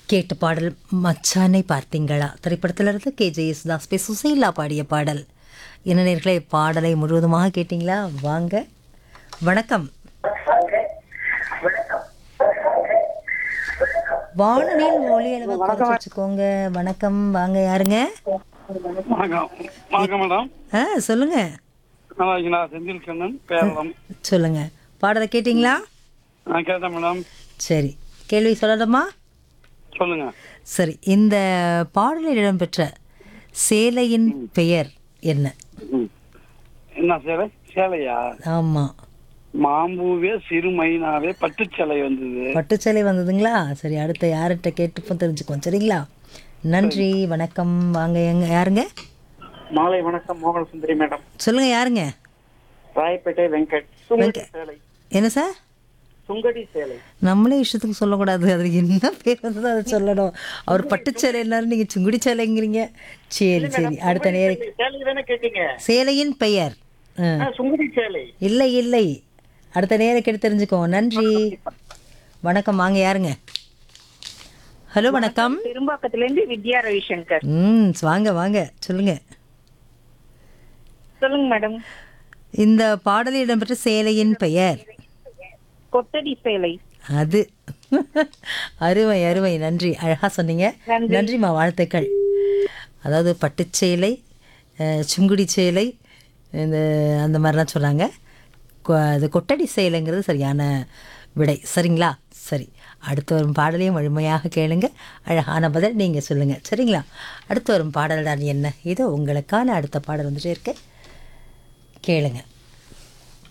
கேட்ட பாடல் மச்சானை பார்த்தீங்களா திரைப்படத்திலிருந்து K J Yesudas P Susheela பாடிய பாடல் என்ன நேர்களே பாடலை முழுவதுமாக கேட்டிங்களா வாங்க வணக்கம் வானொலியில் ஒளி அளவை குறைச்சு வச்சுக்கோங்க வணக்கம் வாங்க யாருங்க வணக்கம் வணக்கம் மேடம் ஆ சொல்லுங்க நல்லா இருக்கீங்களா செந்தில் கண்ணன் பேரளம் சொல்லுங்க பாடலை கேட்டிங்களா நான் கேட்டேன் மேடம் சரி கேள்வி சொல்லணுமா சொல்லுங்க சரி இந்த பாடலில் இடம்பெற்ற சேலையின் பெயர் என்ன ம். என்ன சேலை சேலையா ஆமாம் மாம்பூவே சிறுமைனாவே பட்டுச்சேலை வந்தது பட்டுச்சேலை வந்ததுங்களா சரி அடுத்த யார்கிட்ட கேட்டுப்போம் தெரிஞ்சுக்குவோம் சரிங்களா நன்றி வணக்கம் வாங்க எங்க யாருங்க மாலை வணக்கம் மோகன சுந்தரி மேடம் சொல்லுங்க யாருங்க ராயப்பேட்டை வெங்கட் சுங்கடி சேலை என்ன சார் சுங்கடி சேலை நம்மளே இஷ்டத்துக்கு சொல்லக்கூடாது அது என்ன பேர் வந்ததோ அதை சொல்லணும் அவர் பட்டுச்சேலை எல்லாரும் நீங்க சுங்குடி சேலைங்கிறீங்க சரி சரி அடுத்த நேர சேலை தானே கேட்டீங்க சேலையின் பெயர் ஆ. சுங்கடி சேலை இல்லை இல்லை அடுத்த நேரம் கேட்டு தெரிஞ்சுக்கோம் நன்றி வணக்கம் வாங்க யாருங்க ஹலோ வணக்கம் பெரும்பாக்கத்துல இருந்து வித்யா ரவிசங்கர் ம் வாங்க வாங்க சொல்லுங்க சொல்லுங்க மேடம் இந்த பாடலில் இடம்பெற்ற சேலையின் பெயர் கொத்தடி சேலை அது அருமை அருமை நன்றி அழகா சொன்னீங்க நன்றிம்மா வாழ்த்துக்கள் அதாவது பட்டுச்சேலை அஹ், சுங்குடி சேலை இந்த அந்த மாதிரிலாம் சொன்னாங்க கொ- அது கொட்டடி சேலைங்கிறது சரியான விடை சரிங்களா சரி அடுத்து வரும் பாடலையும் முழுமையாக கேளுங்க அழகான பதில் நீங்கள் சொல்லுங்கள் சரிங்களா அடுத்து வரும் பாடல் தான் என்ன இதோ உங்களுக்கான அடுத்த பாடல் வந்துட்டே இருக்கு கேளுங்க